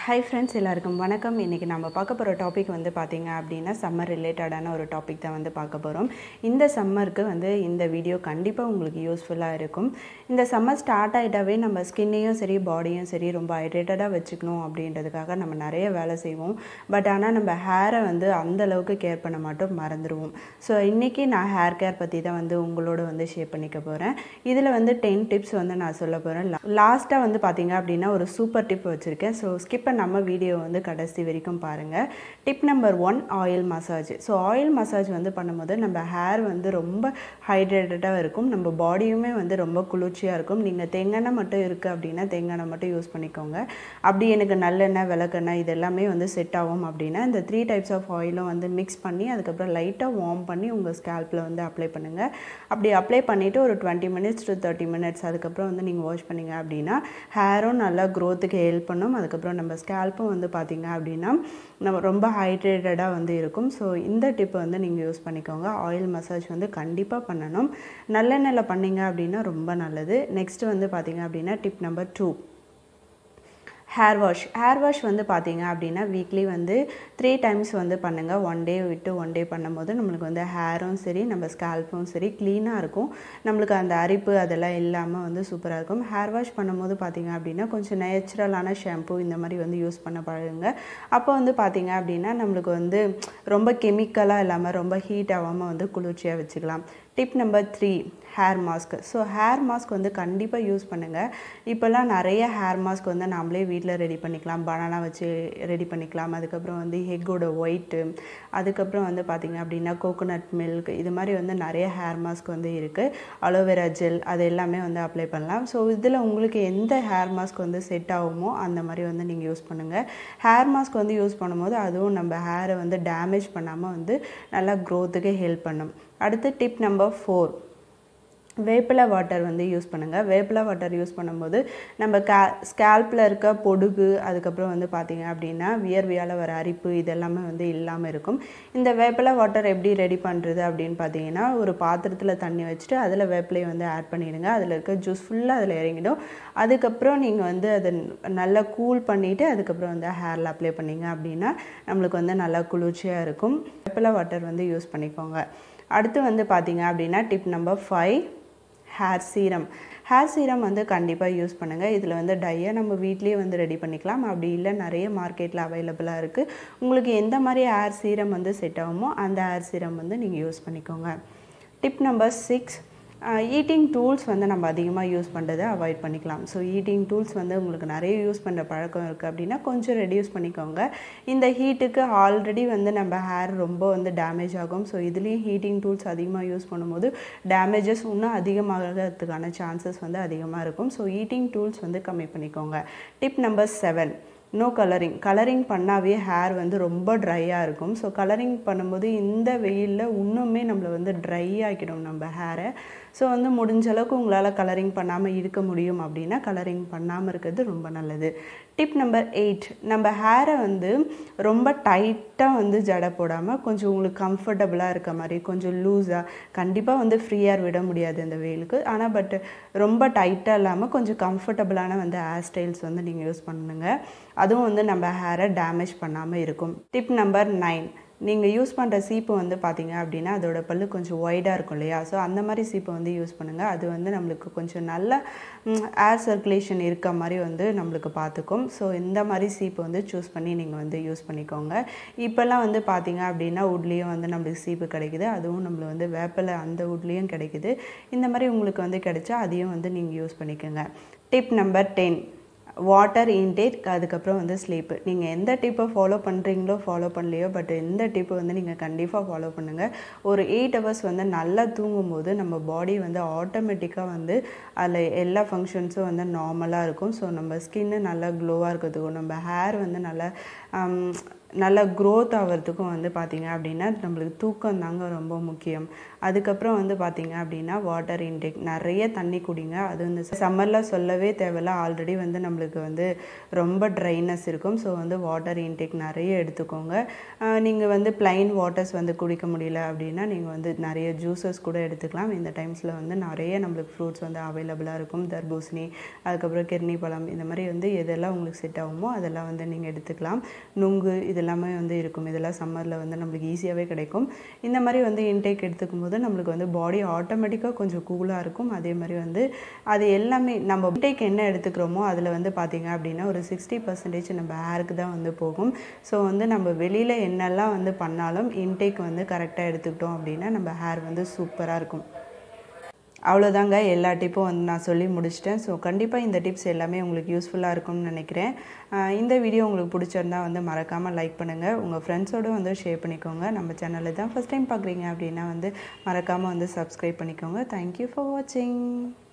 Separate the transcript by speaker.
Speaker 1: hi friends எல்லாருக்கும் வணக்கம் இன்றைக்கி நம்ம பார்க்க போகிற டாபிக் வந்து பார்த்திங்க அப்படின்னா சம்மர் ரிலேட்டடான ஒரு டாபிக் தான் வந்து பார்க்க போகிறோம் இந்த சம்மருக்கு வந்து இந்த வீடியோ கண்டிப்பாக உங்களுக்கு யூஸ்ஃபுல்லாக இருக்கும் இந்த சம்மர் ஸ்டார்ட் ஆகிட்டாவே நம்ம ஸ்கின்னையும் சரி பாடியும் சரி ரொம்ப ஹைட்ரேட்டடாக வச்சுக்கணும் அப்படின்றதுக்காக நம்ம நிறைய வேலை செய்வோம் பட் ஆனால் நம்ம ஹேரை வந்து அந்த அளவுக்கு கேர் பண்ண மாட்டோம் மறந்துடுவோம் ஸோ இன்றைக்கி நான் ஹேர் கேர் பற்றி தான் வந்து உங்களோட வந்து ஷேர் பண்ணிக்க போகிறேன் இதில் வந்து டென் டிப்ஸ் வந்து நான் சொல்ல போகிறேன் லாஸ்ட்டாக வந்து பார்த்திங்க அப்படின்னா ஒரு சூப்பர் டிப் வச்சுருக்கேன் ஸோ ஸ்கிப் நம்ம வீடியோ வந்து கடைசி வரைக்கும் பாருங்கள் tip number one oil massage so oil massage வந்து பண்ணும்போது நம்ம ஹேர் வந்து ரொம்ப ஹைட்ரேட்டடாக இருக்கும் நம்ம பாடியுமே வந்து ரொம்ப குளிர்ச்சியாக இருக்கும் நீங்கள் தேங்காய் மட்டும் இருக்குது அப்படின்னா தேங்காய் மட்டும் யூஸ் பண்ணிக்கோங்க அப்படி எனக்கு நல்லெண்ணெய் விளக்கெண்ணெய் இது எல்லாமே வந்து செட் ஆகும் அப்படின்னா இந்த த்ரீ டைப்ஸ் ஆஃப் ஆயிலும் வந்து மிக்ஸ் பண்ணி அதுக்கப்புறம் லைட்டாக வார்ம் பண்ணி உங்கள் ஸ்கேல்பில் வந்து அப்ளை பண்ணுங்கள் அப்படி அப்ளை பண்ணிவிட்டு ஒரு twenty minutes to thirty minutes அதுக்கப்புறம் வந்து நீங்கள் வாஷ் பண்ணிங்க அப்படின்னா ஹேரும் நல்லா க்ரோத்துக்கு ஹெல்ப் பண்ணும் அதுக்கப்புறம் நம்ம ஸ்கேல்ப்பும் வந்து பார்த்திங்க அப்படின்னா நம்ம ரொம்ப ஹைட்ரேட்டடாக வந்து இருக்கும் ஸோ இந்த டிப்பை வந்து நீங்கள் யூஸ் பண்ணிக்கோங்க ஆயில் மசாஜ் வந்து கண்டிப்பாக பண்ணணும் நல்லெண்ணெயில் பண்ணிங்க அப்படின்னா ரொம்ப நல்லது நெக்ஸ்ட்டு வந்து பார்த்திங்க அப்படின்னா tip number two hair wash hair wash வந்து பார்த்தீங்க அப்படின்னா வீக்லி வந்து த்ரீ டைம்ஸ் வந்து பண்ணுங்கள் ஒன் டே விட்டு ஒன் டே பண்ணும்போது நம்மளுக்கு வந்து ஹேரும் சரி நம்ம ஸ்கேல்ப்பும் சரி க்ளீனாக இருக்கும் நம்மளுக்கு அந்த அரிப்பு அதெல்லாம் இல்லாமல் வந்து சூப்பராக இருக்கும் ஹேர் வாஷ் பண்ணும்போது பார்த்தீங்க அப்படின்னா கொஞ்சம் நேச்சுரலான ஷாம்பு இந்த மாதிரி வந்து யூஸ் பண்ண பழகுங்க அப்போ வந்து பார்த்தீங்க அப்படின்னா நம்மளுக்கு வந்து ரொம்ப கெமிக்கலாக இல்லாமல் ரொம்ப ஹீட் ஆகாமல் வந்து குளிர்ச்சியாக வச்சுக்கலாம் tip number three hair mask so hair mask வந்து கண்டிப்பாக யூஸ் பண்ணுங்கள் இப்போல்லாம் நிறைய ஹேர் மாஸ்க் வந்து நாமளே வீட்டில் ரெடி பண்ணிக்கலாம் பனானா வச்சு ரெடி பண்ணிக்கலாம் அதுக்கப்புறம் வந்து ஹெக்கோட ஒயிட்டு அதுக்கப்புறம் வந்து பார்த்திங்க அப்படின்னா கோகோனட் மில்க் இது மாதிரி வந்து நிறைய ஹேர் மாஸ்க் வந்து இருக்குது அலோவேரா ஜெல் அது எல்லாமே வந்து அப்ளை பண்ணலாம் ஸோ இதில் உங்களுக்கு எந்த ஹேர் மாஸ்க் வந்து செட் ஆகுமோ அந்த மாதிரி வந்து நீங்கள் யூஸ் பண்ணுங்கள் ஹேர் மாஸ்க் வந்து யூஸ் பண்ணும்போது அதுவும் நம்ம ஹேரை வந்து டேமேஜ் பண்ணாமல் வந்து நல்லா க்ரோத்துக்கு ஹெல்ப் பண்ணும் அடுத்து டிப் நம்பர் ஃபோர் வேப்பிலை வாட்டர் வந்து யூஸ் பண்ணுங்கள் வேப்பிலை வாட்டர் யூஸ் பண்ணும்போது நம்ம கே ஸ்கேல்பில் இருக்க பொடுகு அதுக்கப்புறம் வந்து பார்த்திங்க அப்படின்னா வியர்வியால் வர அரிப்பு இதெல்லாமே வந்து இல்லாமல் இருக்கும் இந்த வேப்பிலை வாட்டர் எப்படி ரெடி பண்ணுறது அப்படின்னு பார்த்தீங்கன்னா ஒரு பாத்திரத்தில் தண்ணி வச்சுட்டு அதில் வேப்பிலையை வந்து ஆட் பண்ணிடுங்க அதில் இருக்க ஜூஸ் ஃபுல்லாக அதில் இறங்கிடும் அதுக்கப்புறம் நீங்கள் வந்து அதை நல்லா கூல் பண்ணிவிட்டு அதுக்கப்புறம் வந்து ஹேரில் அப்ளை பண்ணிங்க அப்படின்னா நம்மளுக்கு வந்து நல்லா குளிர்ச்சியாக இருக்கும் வேப்பிலை வாட்டர் வந்து யூஸ் பண்ணிக்கோங்க அடுத்து வந்து பார்த்தீங்க அப்படின்னா tip number five hair serum hair serum வந்து கண்டிப்பாக யூஸ் பண்ணுங்கள் இதில் வந்து டையை நம்ம வீட்லேயே வந்து ரெடி பண்ணிக்கலாம் அப்படி இல்லை நிறைய மார்க்கெட்டில் அவைலபிளாக இருக்குது உங்களுக்கு எந்த மாதிரி ஹேர் சீரம் வந்து செட் ஆகுமோ அந்த ஹேர் சீரம் வந்து நீங்கள் யூஸ் பண்ணிக்கோங்க tip number six heating tools வந்து நம்ம அதிகமாக யூஸ் பண்ணுறதை அவாய்ட் பண்ணிக்கலாம் ஸோ ஈட்டிங் டூல்ஸ் வந்து உங்களுக்கு நிறைய யூஸ் பண்ணுற பழக்கம் இருக்குது அப்படின்னா கொஞ்சம் ரெடியூஸ் பண்ணிக்கோங்க இந்த ஹீட்டுக்கு ஆல்ரெடி வந்து நம்ம ஹேர் ரொம்ப வந்து டேமேஜ் ஆகும் ஸோ இதுலேயும் ஹீட்டிங் டூல்ஸ் அதிகமாக யூஸ் பண்ணும்போது டேமேஜஸ் இன்னும் அதிகமாகிறதுக்கான சான்சஸ் வந்து அதிகமாக இருக்கும் ஸோ ஈட்டிங் டூல்ஸ் வந்து கம்மி பண்ணிக்கோங்க tip number seven no colouring colouring பண்ணாவே ஹேர் வந்து ரொம்ப ட்ரையாக இருக்கும் ஸோ கலரிங் பண்ணும்போது இந்த வெயிலில் இன்னுமே நம்மளை வந்து ட்ரை ஆக்கிடும் நம்ம ஹேரை ஸோ வந்து முடிஞ்ச அளவுக்கு உங்களால் கலரிங் பண்ணாமல் இருக்க முடியும் அப்படின்னா கலரிங் பண்ணாமல் இருக்கிறது ரொம்ப நல்லது டிப் நம்பர் எயிட் நம்ம ஹேரை வந்து ரொம்ப டைட்டாக வந்து ஜடை போடாமல் கொஞ்சம் உங்களுக்கு கம்ஃபர்டபுளாக இருக்க மாதிரி கொஞ்சம் லூஸாக கண்டிப்பாக வந்து ஃப்ரீயாக விட முடியாது இந்த வெயிலுக்கு ஆனால் பட் ரொம்ப டைட்டாக இல்லாமல் கொஞ்சம் கம்ஃபர்டபுளான வந்து ஹேர் ஸ்டைல்ஸ் வந்து நீங்கள் யூஸ் பண்ணுங்க அதுவும் வந்து நம்ம ஹேரை டேமேஜ் பண்ணாமல் இருக்கும் டிப் நம்பர் நைன் நீங்கள் யூஸ் பண்ணுற சீப்பு வந்து பார்த்தீங்க அப்படின்னா அதோட பல்லு கொஞ்சம் ஒய்டாக இருக்கும் இல்லையா ஸோ அந்த மாதிரி சீப்பை வந்து யூஸ் பண்ணுங்கள் அது வந்து நம்மளுக்கு கொஞ்சம் நல்ல ஏர் சர்க்குலேஷன் இருக்க மாதிரி வந்து நம்மளுக்கு பார்த்துக்கும் ஸோ இந்த மாதிரி சீப்பு வந்து சூஸ் பண்ணி நீங்கள் வந்து யூஸ் பண்ணிக்கோங்க இப்போல்லாம் வந்து பார்த்தீங்க அப்படின்னா உட்லேயும் வந்து நம்மளுக்கு சீப்பு கிடைக்குது அதுவும் நம்மளுக்கு வந்து வேப்பிலை அந்த உட்லேயும் கிடைக்குது இந்த மாதிரி உங்களுக்கு வந்து கிடைச்சா அதையும் வந்து நீங்கள் யூஸ் பண்ணிக்கோங்க tip number ten water intake அதுக்கப்புறம் வந்து ஸ்லீப்பு நீங்கள் எந்த டிப்பை ஃபாலோ பண்ணுறீங்களோ ஃபாலோ பண்ணலையோ பட் எந்த டிப்பை வந்து நீங்கள் கண்டிப்பாக ஃபாலோ பண்ணுங்கள் ஒரு எயிட் ஹவர்ஸ் வந்து நல்லா தூங்கும்போது நம்ம பாடி வந்து ஆட்டோமேட்டிக்காக வந்து அதில் எல்லா ஃபங்க்ஷன்ஸும் வந்து நார்மலாக இருக்கும் ஸோ நம்ம ஸ்கின்னு நல்லா க்ளோவாக இருக்கிறதுக்கும் நம்ம ஹேர் வந்து நல்லா நல்ல க்ரோத் ஆகிறதுக்கும் வந்து பார்த்திங்க அப்படின்னா நம்மளுக்கு தூக்கம் தாங்க ரொம்ப முக்கியம் அதுக்கப்புறம் வந்து பார்த்திங்க அப்படின்னா வாட்டர் இன்டேக் நிறைய தண்ணி குடிங்க அது வந்து சம்மரில் சொல்லவே தேவையில்ல ஆல்ரெடி வந்து நம்மளுக்கு வந்து ரொம்ப ட்ரைனஸ் இருக்கும் ஸோ வந்து வாட்டர் இன்டேக் நிறைய எடுத்துக்கோங்க நீங்கள் வந்து பிளைன் வாட்டர்ஸ் வந்து குடிக்க முடியல அப்படின்னா நீங்கள் வந்து நிறைய ஜூஸஸ் கூட எடுத்துக்கலாம் இந்த டைம்ஸில் வந்து நிறைய நம்மளுக்கு ஃப்ரூட்ஸ் வந்து அவைலபிளாக இருக்கும் தர்பூசணி அதுக்கப்புறம் கிர்னி பழம் இந்த மாதிரி வந்து எதெல்லாம் உங்களுக்கு செட் ஆகுமோ அதெல்லாம் வந்து நீங்கள் எடுத்துக்கலாம் நுங்கு இதெல்லாமே வந்து இருக்கும் இதெல்லாம் சம்மரில் வந்து நம்மளுக்கு ஈஸியாகவே கிடைக்கும் இந்த மாதிரி வந்து இன்டேக் எடுத்துக்கும் போது நம்மளுக்கு வந்து பாடி ஆட்டோமேட்டிக்காக கொஞ்சம் கூலாக இருக்கும் அதே மாதிரி வந்து அது எல்லாமே நம்ம இன்டேக் என்ன எடுத்துக்கிறோமோ அதில் வந்து பார்த்திங்க அப்படின்னா ஒரு சிக்ஸ்டி பர்சன்டேஜ் நம்ம ஹேருக்கு தான் வந்து போகும் ஸோ வந்து நம்ம வெளியில் என்னெல்லாம் வந்து பண்ணாலும் இன்டேக் வந்து கரெக்டாக எடுத்துக்கிட்டோம் அப்படின்னா நம்ம ஹேர் வந்து சூப்பராக இருக்கும் அவ்வளோதாங்க எல்லா டிப்பும் வந்து நான் சொல்லி முடிச்சிட்டேன் ஸோ கண்டிப்பாக இந்த டிப்ஸ் எல்லாமே உங்களுக்கு யூஸ்ஃபுல்லாக இருக்கும்னு நினைக்கிறேன் இந்த வீடியோ உங்களுக்கு பிடிச்சிருந்தா வந்து மறக்காமல் லைக் பண்ணுங்கள் உங்கள் ஃப்ரெண்ட்ஸோடு வந்து ஷேர் பண்ணிக்கோங்க நம்ம சேனலில் தான் ஃபஸ்ட் டைம் பார்க்குறீங்க அப்படின்னா வந்து மறக்காமல் வந்து சப்ஸ்கிரைப் பண்ணிக்கோங்க தேங்க்யூ ஃபார் வாட்சிங்